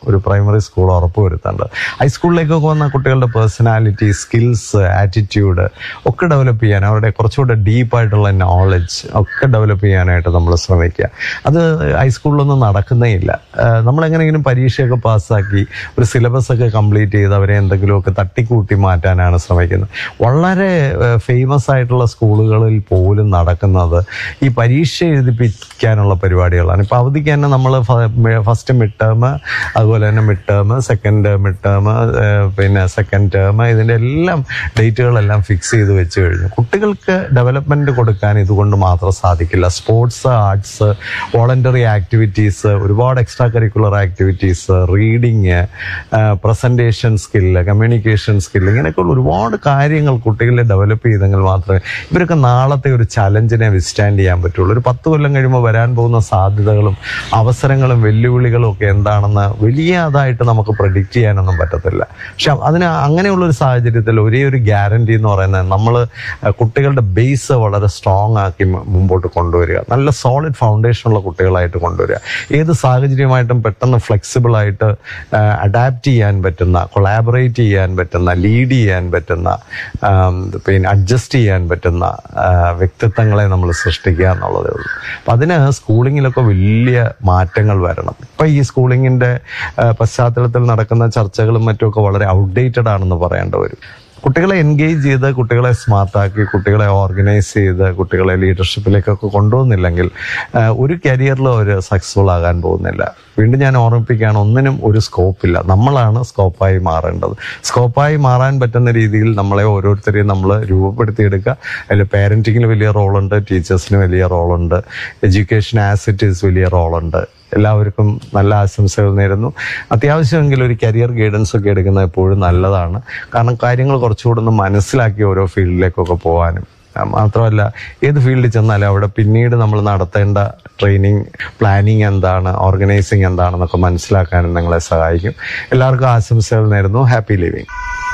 ഒരു primary school ഉറപ്പുവരുത്തേണ്ടത് ഹൈസ്കൂളിലേക്കൊക്കെ വന്ന കുട്ടികളുടെ പേഴ്സണാലിറ്റി സ്കിൽസ് ആറ്റിറ്റ്യൂഡ് ഒക്കെ ഡെവലപ്പ് ചെയ്യാൻ അവരുടെ കുറച്ചുകൂടെ ഡീപ്പായിട്ടുള്ള നോളജ് ഒക്കെ ഡെവലപ്പ് ചെയ്യാനായിട്ട് നമ്മൾ ശ്രമിക്കുക അത് ഹൈസ്കൂളിലൊന്നും നടക്കുന്നേ ഇല്ല ആഹ് നമ്മളെങ്ങനെയെങ്കിലും പരീക്ഷയൊക്കെ പാസ്സാക്കി ഒരു സിലബസ് ഒക്കെ കംപ്ലീറ്റ് ചെയ്ത് അവരെ എന്തെങ്കിലുമൊക്കെ തട്ടിക്കൂട്ടി മാറ്റാനാണ് ശ്രമിക്കുന്നത് വളരെ ഫേമസ് ആയിട്ടുള്ള സ്കൂളുകളിൽ പോലും നടക്കുന്നത് ഈ പരീക്ഷ എഴുതിപ്പിക്കാനുള്ള പരിപാടികളാണ് ഇപ്പൊ അവധിക്ക് തന്നെ നമ്മൾ ഫസ്റ്റ് മിഡ് ടേം അതുപോലെ തന്നെ mid term second mid term പിന്നെ സെക്കൻഡ് ടേം ഇതിന്റെ എല്ലാം ഡേറ്റുകളെല്ലാം ഫിക്സ് ചെയ്ത് വെച്ച് കഴിഞ്ഞു കുട്ടികൾക്ക് ഡെവലപ്മെന്റ് കൊടുക്കാൻ ഇതുകൊണ്ട് മാത്രം സാധിക്കില്ല സ്പോർട്സ് ആർട്സ് വോളണ്ടറി ആക്ടിവിറ്റീസ് ഒരുപാട് extracurricular activities reading presentation skill communication skill ഇങ്ങനെയൊക്കെയുള്ള ഒരുപാട് കാര്യങ്ങൾ കുട്ടികളെ ഡെവലപ്പ് ചെയ്തെങ്കിൽ മാത്രമേ ഇവരൊക്കെ നാളത്തെ ഒരു ചലഞ്ചിനെ വിസ്റ്റാൻഡ് ചെയ്യാൻ പറ്റുള്ളൂ ഒരു പത്ത് കൊല്ലം കഴിയുമ്പോൾ വരാൻ പോകുന്ന സാധ്യതകളും അവസരങ്ങളും വെല്ലുവിളികളും ഒക്കെ എന്താണെന്ന് വലിയതായിട്ട് നമുക്ക് പ്രഡിക്റ്റ് ചെയ്യാനൊന്നും പറ്റത്തില്ല പക്ഷെ അതിന് അങ്ങനെയുള്ള ഒരു സാഹചര്യത്തിൽ ഒരേ ഒരു ഗ്യാരണ്ടി എന്ന് പറയുന്നത് നമ്മൾ കുട്ടികളുടെ ബേസ് വളരെ സ്ട്രോങ് ആക്കി മു- മുമ്പോട്ട് കൊണ്ടുവരിക നല്ല സോളിഡ് ഫൗണ്ടേഷൻ ഉള്ള കുട്ടികളായിട്ട് കൊണ്ടുവരിക ഏത് സാഹചര്യമായിട്ടും പെട്ടെന്ന് ഫ്ലെക്സിബിൾ ആയിട്ട് അഡാപ്റ്റ് ചെയ്യാൻ പറ്റുന്ന കൊളാബറേറ്റ് ചെയ്യാൻ പറ്റുന്ന ലീഡ് ചെയ്യാൻ പറ്റുന്ന ആം, പിന്നെ അഡ്ജസ്റ്റ് ചെയ്യാൻ പറ്റുന്ന ആ, വ്യക്തിത്വങ്ങളെ നമ്മൾ സൃഷ്ടിക്കുക എന്നുള്ളതേ ഉള്ളൂ അപ്പം അതിന് സ്കൂളിങ്ങിലൊക്കെ വലിയ മാറ്റങ്ങൾ വരണം ഇപ്പൊ ഈ സ്കൂളിങ്ങിന്റെ ആ, പശ്ചാത്തലത്തിൽ നടക്കുന്ന ചർച്ചകളും മറ്റുമൊക്കെ വളരെ ഔട്ട്ഡേറ്റഡ് ആണെന്ന് പറയേണ്ട വരും കുട്ടികളെ എൻഗേജ് ചെയ്ത് കുട്ടികളെ സ്മാർട്ടാക്കി കുട്ടികളെ ഓർഗനൈസ് ചെയ്ത് കുട്ടികളെ ലീഡർഷിപ്പിലേക്കൊക്കെ കൊണ്ടുപോകുന്നില്ലെങ്കിൽ ആ, ഒരു കരിയറിലും അവർ സക്സസ്ഫുൾ ആകാൻ പോകുന്നില്ല വീണ്ടും ഞാൻ ഓർമ്മിപ്പിക്കുകയാണ് ഒന്നിനും ഒരു സ്കോപ്പില്ല നമ്മളാണ് സ്കോപ്പായി മാറേണ്ടത് സ്കോപ്പായി മാറാൻ പറ്റുന്ന രീതിയിൽ നമ്മളെ ഓരോരുത്തരെയും നമ്മൾ രൂപപ്പെടുത്തിയെടുക്കുക അതിൽ പാരന്റിങ്ങിന് വലിയ റോളുണ്ട് ടീച്ചേഴ്സിന് വലിയ റോളുണ്ട് എഡ്യൂക്കേഷൻ ആസിറ്റീസ് വലിയ റോളുണ്ട് എല്ലാവർക്കും നല്ല ആശംസകൾ നേരുന്നു അത്യാവശ്യമെങ്കിൽ ഒരു കരിയർ ഗൈഡൻസ് ഒക്കെ എടുക്കുന്നത് എപ്പോഴും നല്ലതാണ് കാരണം കാര്യങ്ങൾ കുറച്ചുകൂടെ ഒന്ന് മനസ്സിലാക്കി ഓരോ ഫീൽഡിലേക്കൊക്കെ പോകാനും ആ, മാത്രമല്ല ഏത് ഫീൽഡിൽ ചെന്നാലും അവിടെ പിന്നീട് നമ്മൾ നടത്തേണ്ട ട്രെയിനിങ് പ്ലാനിങ് എന്താണ് ഓർഗനൈസിങ് എന്താണെന്നൊക്കെ മനസ്സിലാക്കാനും നിങ്ങളെ സഹായിക്കും എല്ലാവർക്കും ആശംസകൾ നേരുന്നു ഹാപ്പി ലിവിങ്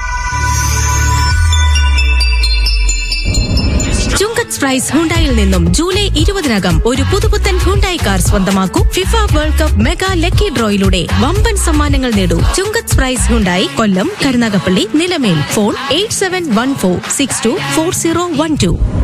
ചുങ്കത്ത് പ്രൈസ് ഹുണ്ടായിൽ നിന്നും ജൂലൈ ഇരുപതിനകം ഒരു പുതുപുത്തൻ ഹുണ്ടായി കാർ സ്വന്തമാക്കൂ FIFA World Cup mega lucky ഡ്രോയിലൂടെ വമ്പൻ സമ്മാനങ്ങൾ നേടൂ Chungath price Hyundai Kollam Karunagappally Nilamel phone eight seven one four six two four zero one to